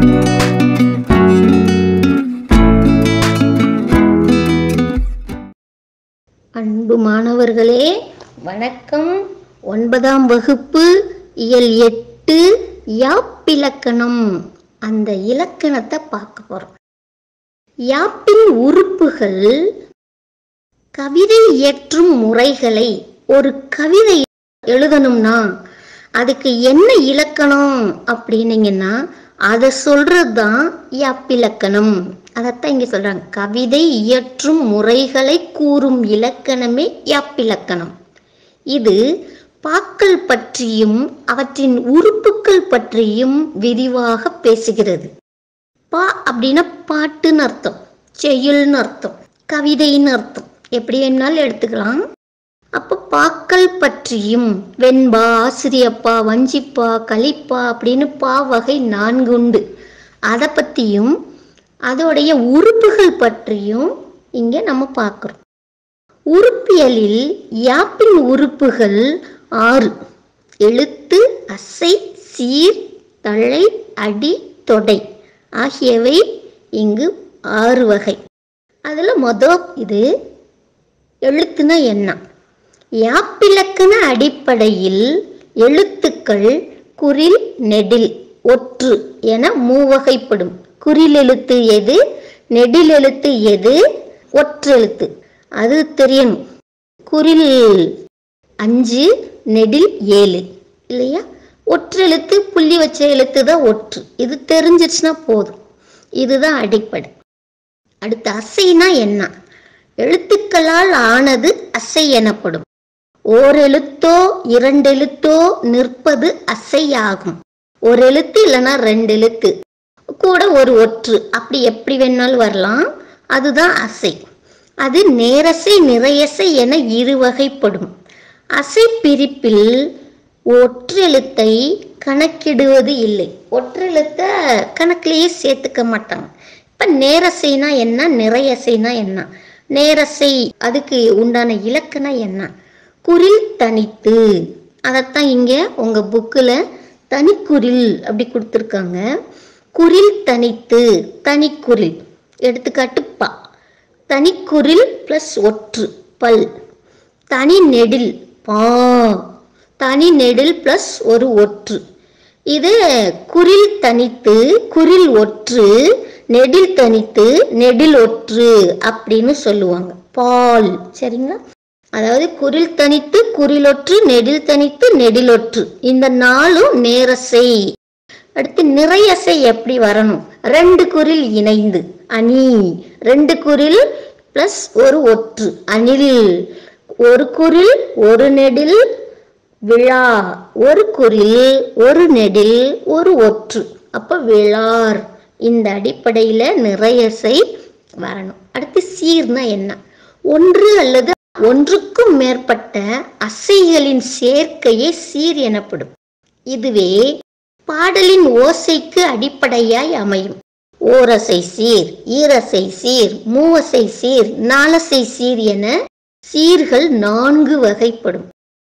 அன்பு மாணவர்களே வணக்கம் ஒன்பதாம் வகுப்பு இயல் எட்டு யாப்பிலக்கணம் அந்த இலக்கணத்தை பார்க்க போறோம் யாப்பின் உறுப்புகள் கவிதை இயற்றும் முறைகளை ஒரு கவிதை எழுதணும்னா அதுக்கு என்ன இலக்கணம் அப்படின்னீங்கன்னா அதை சொல்றது தான் யாப்பிலக்கணம் அதைத்தான் இங்க சொல்றாங்க கவிதை இயற்றும் முறைகளை கூறும் இலக்கணமே யாப்பிலக்கணம் இது பாக்கள் பற்றியும் அவற்றின் உறுப்புகள் பற்றியும் விரிவாக பேசுகிறது பா அப்படின்னா பாட்டுன்னு அர்த்தம் செய்யுள்னு அர்த்தம் கவிதைன்னு அர்த்தம் எப்படி வேணாலும் எடுத்துக்கலாம் அப்போ பாக்கள் பற்றியும் வெண்பா ஆசிரியப்பா வஞ்சிப்பா கலிப்பா அப்படின்னு பா வகை நான்கு உண்டு அதை பற்றியும் அதோடைய உறுப்புகள் பற்றியும் இங்கே நம்ம பார்க்குறோம் உறுப்பியலில் யாப்பின் உறுப்புகள் ஆறு எழுத்து அசை சீர் தழை அடி தொடை ஆகியவை இங்கு ஆறு வகை அதில் மொதல் இது எழுத்துனா என்ன யாப்பிலக்கண அடிப்படையில் எழுத்துக்கள் குறில் நெடில் ஒற்று என மூவகைப்படும் குறில் எழுத்து எது நெடில் எழுத்து எது ஒற்றெழுத்து அது தெரியணும் குறில் அஞ்சு நெடில் ஏழு இல்லையா ஒற்றெழுத்து புள்ளி வச்ச எழுத்து தான் ஒற்று இது தெரிஞ்சிருச்சுன்னா போதும் இதுதான் அடிப்படை அடுத்து அசைனா என்ன எழுத்துக்களால் ஆனது அசை எனப்படும் ஓர் எழுத்தோ இரண்டு எழுத்தோ நிற்பது அசையாகும் ஒரு எழுத்து இல்லைன்னா ரெண்டு எழுத்து கூட ஒரு ஒற்று அப்படி எப்படி வேணாலும் வரலாம் அதுதான் அசை அது நேரசை நிறையசை என இரு வகைப்படும் அசை பிரிப்பில் ஒற்றெழுத்தை கணக்கிடுவது இல்லை ஒற்றெழுத்தை கணக்கிலேயே சேர்த்துக்க மாட்டாங்க இப்போ நேரசைனா என்ன நிறையசைனா என்ன நேரசை அதுக்கு உண்டான இலக்கணம் என்ன குரில் தனித்து அதைத்தான் இங்கே உங்கள் புக்கில் தனிக்குரில் அப்படி கொடுத்துருக்காங்க குரில் தனித்து தனிக்குரில் எடுத்துக்காட்டு பா தனிக்குரில் ப்ளஸ் ஒற்று பல் தனி நெடில் பா தனி நெடில் ப்ளஸ் ஒரு ஒற்று இது குரில் தனித்து குரில் ஒற்று நெடில் தனித்து நெடில் ஒற்று அப்படின்னு சொல்லுவாங்க பால் சரிங்களா அதாவது குரில் தனித்து குறிலொற்று நெடில் தனித்து நெடிலொற்று இந்த நாளும் நேரசை அடுத்து நிறையசை எப்படி வரணும் ரெண்டு குரில் இணைந்து அணி ரெண்டு குரில் பிளஸ் ஒரு ஒற்று அணில் ஒரு குரில் ஒரு நெடில் விழா ஒரு குரில் ஒரு நெடில் ஒரு ஒற்று அப்போ விழார் இந்த அடிப்படையில் நிறையசை வரணும் அடுத்து சீர்னா என்ன ஒன்று அல்லது ஒன்றுக்கும் மேற்பட்ட அசைகளின் சேர்க்கையே சீர் எனப்படும் இதுவே பாடலின் ஓசைக்கு அடிப்படையாய் அமையும் ஓரசை சீர் ஈரசை சீர் மூவசை சீர் நாலசை சீர் என சீர்கள் நான்கு வகைப்படும்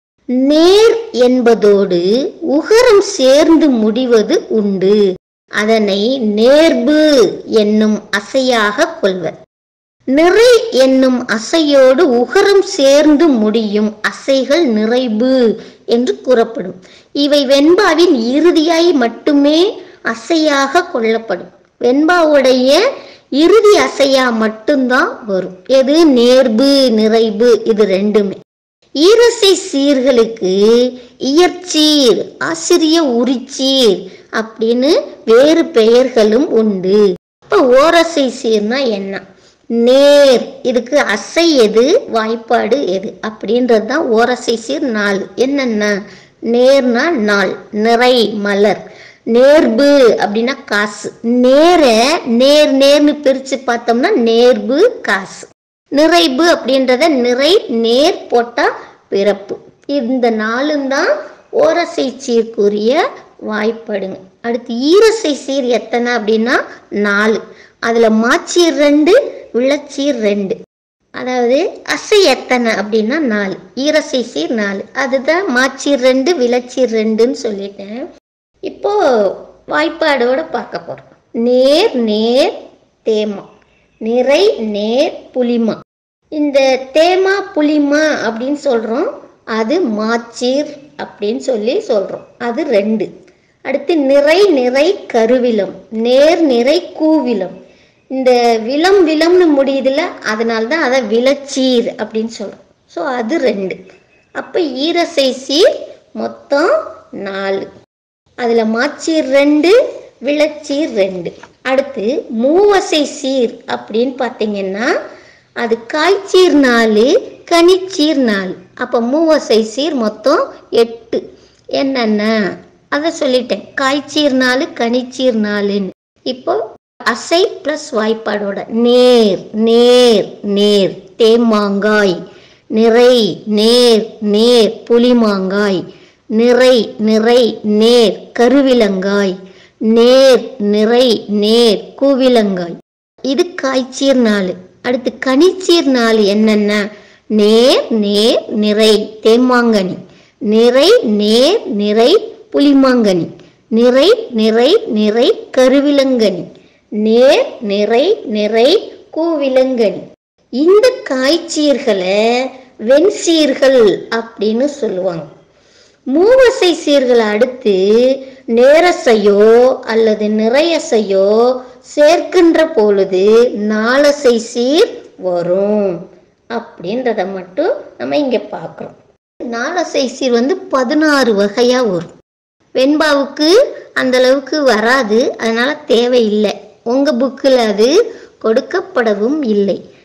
நேர் என்பதோடு உகரம் சேர்ந்து முடிவது உண்டு அதனை நேர்பு என்னும் அசையாக கொள்வர் நிறை என்னும் அசையோடு உகரம் சேர்ந்து முடியும் அசைகள் நிறைவு என்று கூறப்படும் இவை வெண்பாவின் இறுதியாய் மட்டுமே அசையாக கொள்ளப்படும் வெண்பாவுடைய இறுதி அசையா மட்டும்தான் வரும் எது நேர்பு நிறைவு இது ரெண்டுமே ஈரசை சீர்களுக்கு இயற்சீர் ஆசிரிய உரிச்சீர் அப்படின்னு வேறு பெயர்களும் உண்டு இப்போ ஓரசை சீர்னா என்ன நேர் இதுக்கு அசை எது வாய்ப்பாடு எது அப்படின்றது தான் ஓரசை சீர் நாலு என்னென்ன நேர்னா நாள் நிறை மலர் நேர்பு அப்படின்னா காசு நேர நேர் நேர்னு பிரித்து பார்த்தோம்னா நேர்பு காசு நிறைவு அப்படின்றத நிறை நேர் போட்டால் பிறப்பு இந்த நாளும் தான் ஓரசை சீர்க்குரிய வாய்ப்பாடுங்க அடுத்து ஈரசை சீர் எத்தனை அப்படின்னா நாலு அதில் மாச்சீர் ரெண்டு விளச்சீர் ரெண்டு அதாவது அசை எத்தனை அப்படின்னா நாலு ஈரசை சீர் நாலு அதுதான் மாச்சீர் ரெண்டு விளச்சீர் ரெண்டுன்னு சொல்லிட்டேன் இப்போ வாய்ப்பாடோட பார்க்க போகிறோம் நேர் நேர் தேமா நிறை நேர் புளிமா இந்த தேமா புளிமா அப்படின்னு சொல்கிறோம் அது மாச்சீர் அப்படின்னு சொல்லி சொல்கிறோம் அது ரெண்டு அடுத்து நிறை நிறை கருவிலம் நேர் நிறை கூவிலம் இந்த விலம் விலம்னு முடியுதுல அதனால தான் அதை விளச்சீர் அப்படின்னு சொல்கிறோம் ஸோ அது ரெண்டு அப்போ ஈரசை சீர் மொத்தம் நாலு அதில் மாச்சீர் ரெண்டு விளச்சீர் ரெண்டு அடுத்து மூவசை சீர் அப்படின்னு பார்த்தீங்கன்னா அது காய்ச்சீர் நாலு கனிச்சீர் நாலு அப்போ மூவசை சீர் மொத்தம் எட்டு என்னென்ன அதை சொல்லிட்டேன் காய்ச்சீர் நாலு கனிச்சீர் நாலுன்னு இப்போ அசை ப்ளஸ் வாய்ப்பாடோட நேர் நேர் நேர் தேமாங்காய் நிறை நேர் நேர் புளிமாங்காய் நிறை நிறை நேர் கருவிலங்காய் நேர் நிறை நேர் கூவிலங்காய் இது காய்ச்சீர் நாலு அடுத்து கனிச்சீர் நாலு என்னென்ன நேர் நேர் நிறை தேமாங்கனி நிறை நேர் நிறை புளிமாங்கனி நிறை நிறை நிறை கருவிலங்கனி நேர் நிறை நிறை கூவிலங்கனி இந்த காய்ச்சீர்களை வெண்சீர்கள் அப்படின்னு சொல்லுவாங்க மூவசை சீர்களை அடுத்து நேரசையோ அல்லது நிறையசையோ சேர்க்கின்ற பொழுது நாலசை சீர் வரும் அப்படின்றத மட்டும் நம்ம இங்கே பார்க்குறோம் நாலசை சீர் வந்து பதினாறு வகையாக வரும் வெண்பாவுக்கு அந்த அளவுக்கு வராது அதனால தேவையில்லை உங்கள் புக்கில் அது கொடுக்கப்படவும் இல்லை